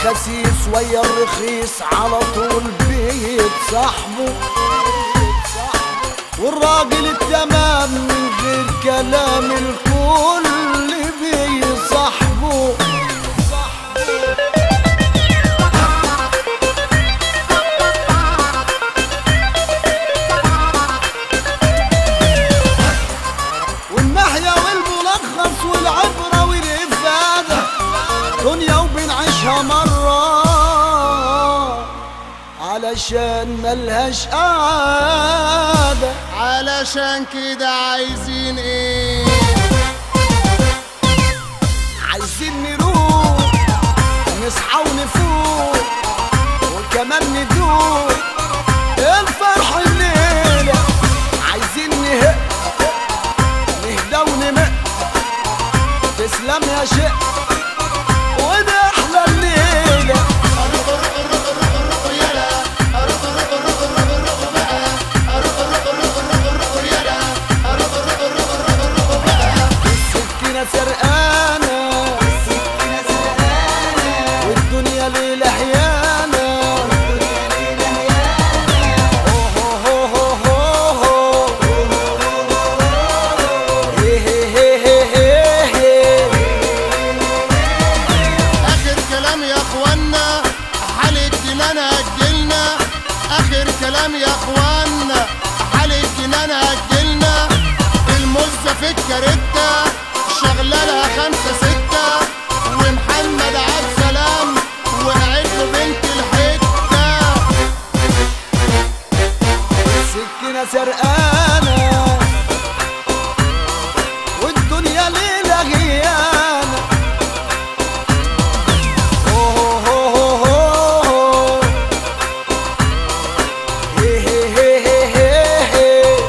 الخسيس ويا الرخيص على طول بيتصاحبوا والراجل التمام من غير كلام الكل بيصاحبه والنحية والملخص والعبرة والإفادة دنيا وبنعيشها مرة علشان ملهاش قعدة علشان كده عايزين ايه عايزين نروح نصحى ونفوق وكمان ندوق الفرح الليلة عايزين نهق نهدى ونمق تسلم يا شق وده احلى الليلة السكينة سرقانة والدنيا ليلة حيانة هو هو هو هو هو. هي هي هي هي هي. اخر كلام يا اخوانا حال الجنان اجلنا اخر كلام يا اخوانا حال الجنان اجلنا المزة في الكارتة شغلة لها خمسة ستة ومحمد عبد سلام وقعت له بنت الحتة السكينة سرقانة والدنيا ليلة غيانة هو هو هو هو هو. هي هي هي هي هي هي.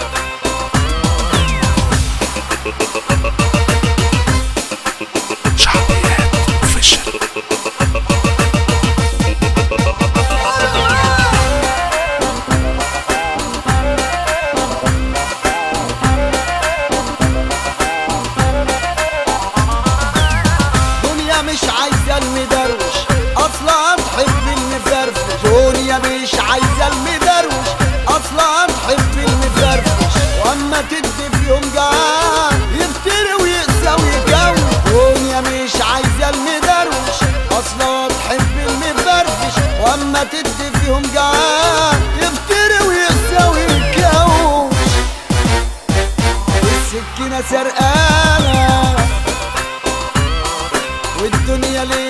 شعبيات اوفيشال دنيا مش عايزة المدروش اصلا تحب المفرفش دنيا مش عايزة المدروش اصلا تحب المفرفش واما تدي في يوم جعان يفتري ويقسى ويجوز دنيا مش عايزة المدروش اصلا تحب المفرفش واما تدي في يوم جعان يفتري ويقسى ويجوز السكينة سرقانة والدنيا ليه